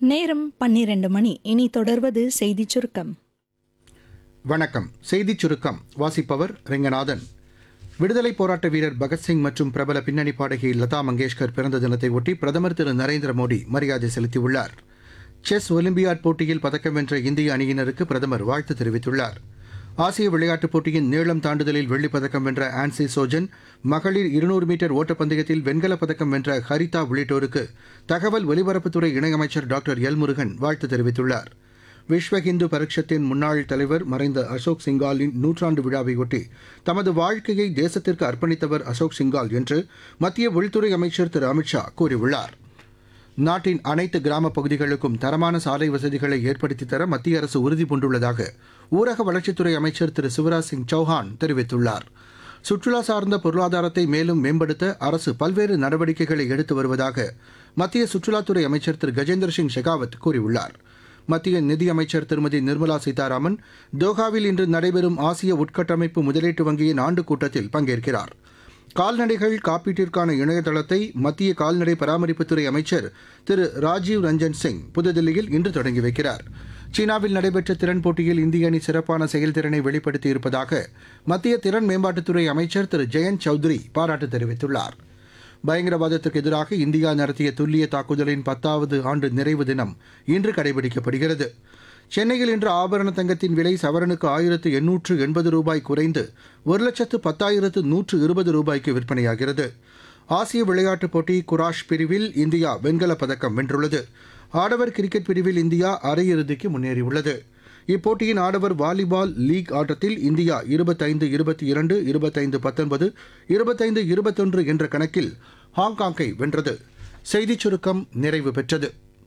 நேரம் பன்னிரண்டு மணி இனி தொடர்வது செய்திச் சுருக்கம் வணக்கம் செய்திச் சுருக்கம் வாசிப்பவர் ரெங்கநாதன் விடுதலை போராட்ட வீரர் பகத்சிங் மற்றும் பிரபல பின்னணி பாடகி லதா மங்கேஷ்கர் பிறந்த தினத்தை ஒட்டி பிரதமர் திரு நரேந்திர மோடி மரியாதை செலுத்தியுள்ளார் செஸ் ஒலிம்பியாட் போட்டியில் பதக்கம் வென்ற இந்திய அணியினருக்கு பிரதமர் வாழ்த்து தெரிவித்துள்ளார் ஆசிய விளையாட்டுப் போட்டியின் நீளம் தாண்டுதலில் வெள்ளிப் பதக்கம் வென்ற ஆன்சி சோஜன் மகளிர் இருநூறு மீட்டர் ஓட்டப்பந்தயத்தில் வெண்கலப் பதக்கம் வென்ற ஹரிதா உள்ளிட்டோருக்கு தகவல் ஒலிபரப்புத்துறை இணையமைச்சர் டாக்டர் எல் முருகன் வாழ்த்து தெரிவித்துள்ளார் விஸ்வ இந்து பரிஷத்தின் முன்னாள் தலைவர் மறைந்த அசோக் சிங்காலின் நூற்றாண்டு விழாவையொட்டி தமது வாழ்க்கையை தேசத்திற்கு அர்ப்பணித்தவர் அசோக் சிங்கால் என்று மத்திய உள்துறை அமைச்சர் திரு அமித்ஷா கூறியுள்ளார் நாட்டின் அனைத்து கிராமப் பகுதிகளுக்கும் தரமான சாலை வசதிகளை ஏற்படுத்தித் தர மத்திய அரசு உறுதி பூண்டுள்ளதாக ஊரக வளர்ச்சித்துறை அமைச்சர் திரு சிவராஜ் சிங் சௌஹான் தெரிவித்துள்ளார் சுற்றுலா சார்ந்த பொருளாதாரத்தை மேலும் மேம்படுத்த அரசு பல்வேறு நடவடிக்கைகளை எடுத்து வருவதாக மத்திய சுற்றுலாத்துறை அமைச்சர் திரு கஜேந்திர சிங் ஷெகாவத் கூறியுள்ளார் மத்திய நிதியமைச்சர் திருமதி நிர்மலா சீதாராமன் தோஹாவில் இன்று நடைபெறும் ஆசிய உட்கட்டமைப்பு முதலீட்டு வங்கியின் ஆண்டு கூட்டத்தில் பங்கேற்கிறார் கால்நடைகள் காப்பீட்டிற்கான இணையதளத்தை மத்திய கால்நடை பராமரிப்புத்துறை அமைச்சர் திரு ராஜீவ் ரஞ்சன் சிங் புதுதில்லியில் இன்று தொடங்கி வைக்கிறார் சீனாவில் நடைபெற்ற திறன் போட்டியில் இந்திய அணி சிறப்பான செயல்திறனை வெளிப்படுத்தியிருப்பதாக மத்திய திறன் மேம்பாட்டுத்துறை அமைச்சர் திரு ஜெயந்த் சௌத்ரி பாராட்டு தெரிவித்துள்ளார் பயங்கரவாதத்திற்கு எதிராக இந்தியா நடத்திய துல்லிய தாக்குதலின் பத்தாவது ஆண்டு நிறைவு தினம் இன்று கடைபிடிக்கப்படுகிறது சென்னையில் இன்று ஆபரண தங்கத்தின் விலை சவரனுக்கு ஆயிரத்து எண்ணூற்று எண்பது ரூபாய் குறைந்து ஒரு லட்சத்து பத்தாயிரத்து நூற்று இருபது ரூபாய்க்கு விற்பனையாகிறது ஆசிய விளையாட்டுப் போட்டி குராஷ் பிரிவில் இந்தியா வெண்கலப் பதக்கம் வென்றுள்ளது ஆடவர் கிரிக்கெட் பிரிவில் இந்தியா அரையிறுதிக்கு முன்னேறியுள்ளது இப்போட்டியின் ஆடவர் வாலிபால் லீக் ஆட்டத்தில் இந்தியா இருபத்தைந்து இருபத்தி இரண்டு இருபத்தைந்து பத்தொன்பது இருபத்தைந்து இருபத்தொன்று என்ற கணக்கில் ஹாங்காங்கை வென்றது செய்திச் சுருக்கம் நிறைவு பெற்றது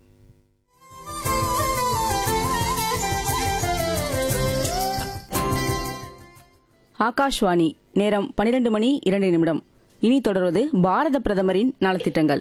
ஆகாஷ்வாணி நேரம் பனிரெண்டு மணி இரண்டு நிமிடம் இனி தொடர்வது பாரத பிரதமரின் நலத்திட்டங்கள்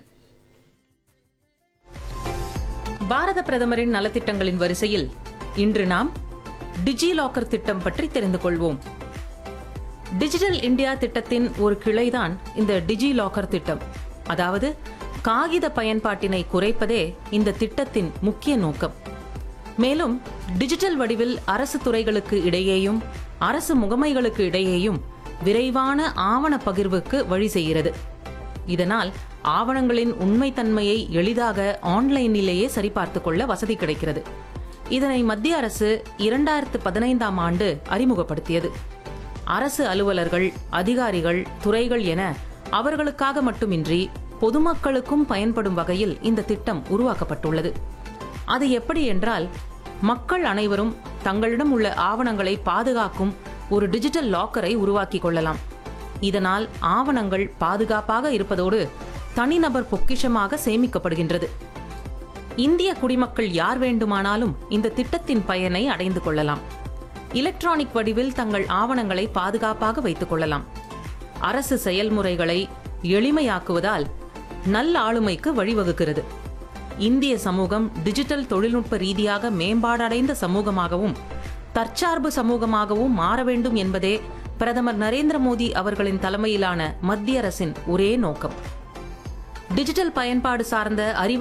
பாரத பிரதமரின் நலத்திட்டங்களின் வரிசையில் இன்று நாம் டிஜி லாக்கர் திட்டம் பற்றி தெரிந்து கொள்வோம் டிஜிட்டல் இந்தியா திட்டத்தின் ஒரு கிளைதான் இந்த டிஜி லாக்கர் திட்டம் அதாவது காகித பயன்பாட்டினை குறைப்பதே இந்த திட்டத்தின் முக்கிய நோக்கம் மேலும் டிஜிட்டல் வடிவில் அரசு துறைகளுக்கு இடையேயும் அரசு முகமைகளுக்கு இடையேயும் விரைவான ஆவண பகிர்வுக்கு வழி செய்கிறது இதனால் ஆவணங்களின் உண்மைத்தன்மையை எளிதாக ஆன்லைனிலேயே சரிபார்த்துக் கொள்ள வசதி கிடைக்கிறது இதனை மத்திய அரசு இரண்டாயிரத்து பதினைந்தாம் ஆண்டு அறிமுகப்படுத்தியது அரசு அலுவலர்கள் அதிகாரிகள் துறைகள் என அவர்களுக்காக மட்டுமின்றி பொதுமக்களுக்கும் பயன்படும் வகையில் இந்த திட்டம் உருவாக்கப்பட்டுள்ளது அது எப்படி என்றால் மக்கள் அனைவரும் தங்களிடம் உள்ள ஆவணங்களை பாதுகாக்கும் ஒரு டிஜிட்டல் லாக்கரை உருவாக்கிக் கொள்ளலாம் இதனால் ஆவணங்கள் பாதுகாப்பாக இருப்பதோடு தனிநபர் பொக்கிஷமாக சேமிக்கப்படுகின்றது இந்திய குடிமக்கள் யார் வேண்டுமானாலும் இந்த திட்டத்தின் பயனை அடைந்து கொள்ளலாம் எலக்ட்ரானிக் வடிவில் தங்கள் ஆவணங்களை பாதுகாப்பாக வைத்துக் கொள்ளலாம் அரசு செயல்முறைகளை எளிமையாக்குவதால் நல்ல ஆளுமைக்கு வழிவகுக்கிறது இந்திய சமூகம் டிஜிட்டல் தொழில்நுட்ப ரீதியாக மேம்பாடடைந்த சமூகமாகவும் தற்சார்பு சமூகமாகவும் மாற வேண்டும் என்பதே பிரதமர் நரேந்திர மோடி அவர்களின் தலைமையிலான மத்திய அரசின் ஒரே நோக்கம் டிஜிட்டல் பயன்பாடு சார்ந்த அறிவு